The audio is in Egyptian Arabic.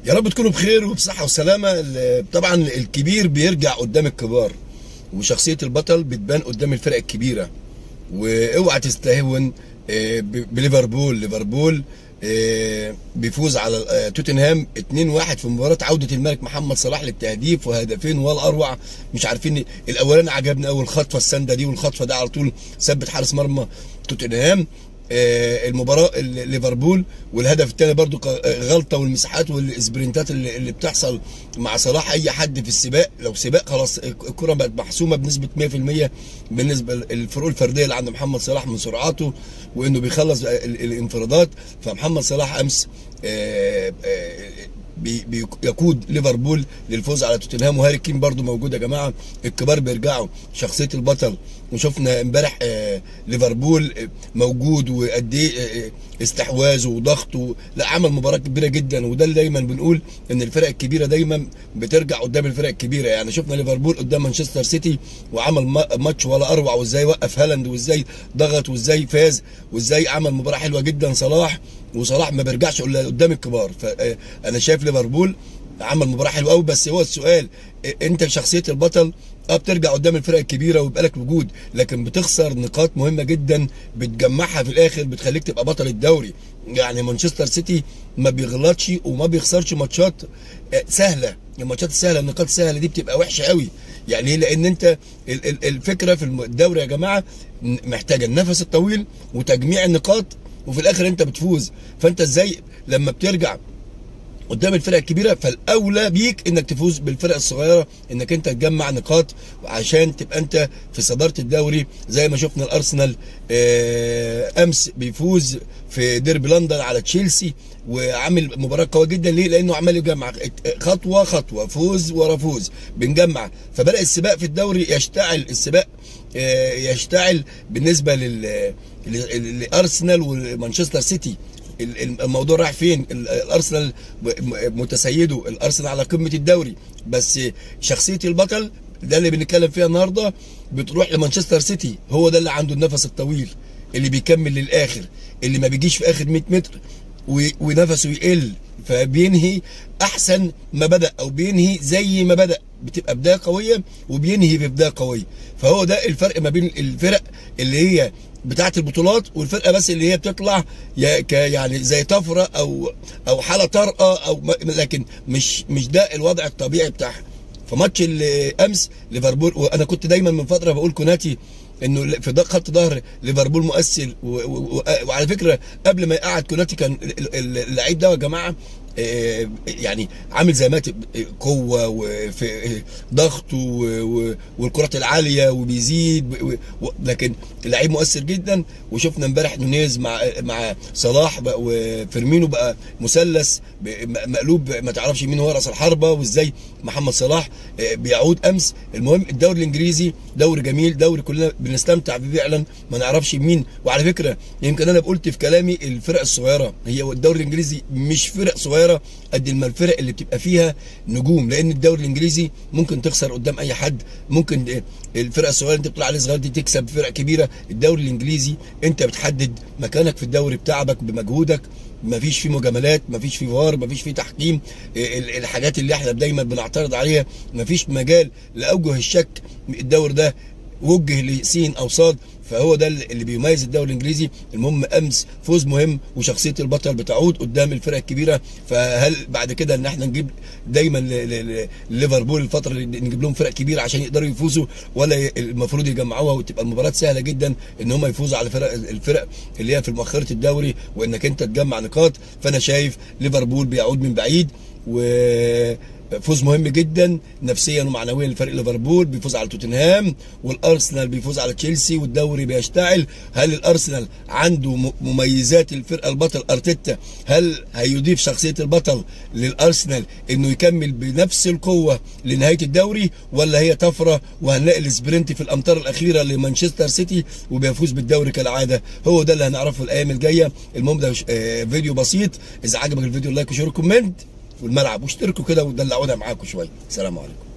يا رب تكونوا بخير وبصحة وسلامة ال- طبعا الكبير بيرجع قدام الكبار وشخصية البطل بتبان قدام الفرق الكبيرة واوعى تستهون آه، ب- بليفربول ليفربول آه، بيفوز على آه، توتنهام 2-1 في مباراة عودة الملك محمد صلاح للتهديف وهدفين والاروع مش عارفين الاولاني عجبني اول خطفة السندة دي والخطفة ده على طول ثبت حارس مرمى توتنهام آه، المباراه ال- ليفربول والهدف الثاني برضو ق- آه، غلطه والمساحات والسبرنتات اللي, اللي بتحصل مع صلاح اي حد في السباق لو سباق خلاص الكره بقت محسومه بنسبه 100% بالنسبه للفروق الفرديه اللي عند محمد صلاح من سرعاته وانه بيخلص ال- الانفرادات فمحمد صلاح امس آه، آه، بي- بي- يقود ليفربول للفوز على توتنهام وهاري كين برضو موجود يا جماعه الكبار بيرجعوا شخصيه البطل وشفنا امبارح آه، ليفربول آه، موجود وقد ايه آه، استحواذه وضغطه لا عمل مباراه كبيره جدا وده اللي دايما بنقول ان الفرق الكبيره دايما بترجع قدام الفرق الكبيره يعني شفنا ليفربول قدام مانشستر سيتي وعمل ما- ماتش ولا اروع وازاي وقف هالاند وازاي ضغط وازاي فاز وازاي عمل مباراه حلوه جدا صلاح وصلاح ما بيرجعش الا قدام الكبار فانا شايف ليفربول عمل مباراه حلوه قوي بس هو السؤال إيه، انت شخصيه البطل اه بترجع قدام الفرق الكبيره ويبقى لك وجود لكن بتخسر نقاط مهمه جدا بتجمعها في الاخر بتخليك تبقى بطل الدوري يعني مانشستر سيتي ما بيغلطش وما بيخسرش ماتشات آه، سهله الماتشات السهله النقاط السهله دي بتبقى وحشه قوي يعني ليه؟ لان انت ال- ال- الفكره في الم- الدوري يا جماعه م- محتاجه النفس الطويل وتجميع النقاط وفي الاخر انت بتفوز فانت ازاي لما بترجع قدام الفرق الكبيره فالاولى بيك انك تفوز بالفرق الصغيره انك انت تجمع نقاط عشان تبقى انت في صداره الدوري زي ما شفنا الارسنال آه، امس بيفوز في ديربي لندن على تشيلسي وعامل مباراه قويه جدا ليه؟ لانه عمال يجمع خطوه خطوه فوز ورا فوز بنجمع فبدا السباق في الدوري يشتعل السباق آه، يشتعل بالنسبه لل لل- لارسنال ومانشستر سيتي ال- ال- الموضوع رايح فين ال- الارسنال م- م- متسيده الارسنال على قمه الدوري بس شخصيه البطل ده اللي بنتكلم فيها النهارده بتروح لمانشستر سيتي هو ده اللي عنده النفس الطويل اللي بيكمل للاخر اللي ما بيجيش في اخر 100 متر و- ونفسه يقل فبينهي احسن ما بدا او بينهي زي ما بدا بتبقى بدايه قويه وبينهي في بدايه قويه فهو ده الفرق ما بين الفرق اللي هي بتاعه البطولات والفرقه بس اللي هي بتطلع يا- ك- يعني زي طفره او او حاله طارئه او م- لكن مش مش ده الوضع الطبيعي بتاعها فماتش ال- امس ليفربول وانا كنت دايما من فتره بقول كوناتي انه في ض- خط ظهر ليفربول مؤثر و- و- و- وعلى فكره قبل ما يقعد كوناتي كان ال- ال- اللعيب ده يا جماعه آه، يعني عامل زي ماتب آه، قوه وفي آه، ضغطه و- و- والكرات العاليه وبيزيد و- و- لكن اللعيب مؤثر جدا وشفنا امبارح نونيز مع مع صلاح بقى وفيرمينو بقى مثلث ب- م- مقلوب ما تعرفش مين هو راس الحربه وازاي محمد صلاح آه، بيعود امس المهم الدوري الانجليزي دوري جميل دوري كلنا بنستمتع بيه فعلا ما نعرفش مين وعلى فكره يمكن انا قلت في كلامي الفرق الصغيره هي الدوري الانجليزي مش فرق صغيره قد ما الفرق اللي بتبقى فيها نجوم لان الدوري الانجليزي ممكن تخسر قدام اي حد ممكن آه، الفرقه الصغيره اللي انت بتقول عليها صغيره دي تكسب فرق كبيره الدوري الانجليزي انت بتحدد مكانك في الدوري بتاعك بمجهودك مفيش فيه مجاملات مفيش فيه فار مفيش فيه تحكيم ال- الحاجات اللي احنا دايما بنعترض عليها مفيش مجال لاوجه الشك الدوري ده وجه لسين او صاد فهو ده اللي بيميز الدوري الانجليزي المهم امس فوز مهم وشخصيه البطل بتعود قدام الفرق الكبيره فهل بعد كده ان احنا نجيب دايما ل- ل- لليفربول الفتره اللي نجيب لهم فرق كبيره عشان يقدروا يفوزوا ولا ي- المفروض يجمعوها وتبقى المباراه سهله جدا ان هم يفوزوا على فرق الفرق اللي هي في مؤخره الدوري وانك انت تجمع نقاط فانا شايف ليفربول بيعود من بعيد و فوز مهم جدا نفسيا ومعنويا لفريق ليفربول بيفوز على توتنهام والارسنال بيفوز على تشيلسي والدوري بيشتعل هل الارسنال عنده م- مميزات الفرقه البطل ارتيتا هل هيضيف شخصيه البطل للارسنال انه يكمل بنفس القوه لنهايه الدوري ولا هي طفره وهنلاقي السبرنت في الامتار الاخيره لمانشستر سيتي وبيفوز بالدوري كالعاده هو ده اللي هنعرفه الايام الجايه المهم ده ش- آه، فيديو بسيط اذا عجبك الفيديو لايك وشير وكومنت والملعب واشتركوا كده ودلعونا معاكم شويه سلام عليكم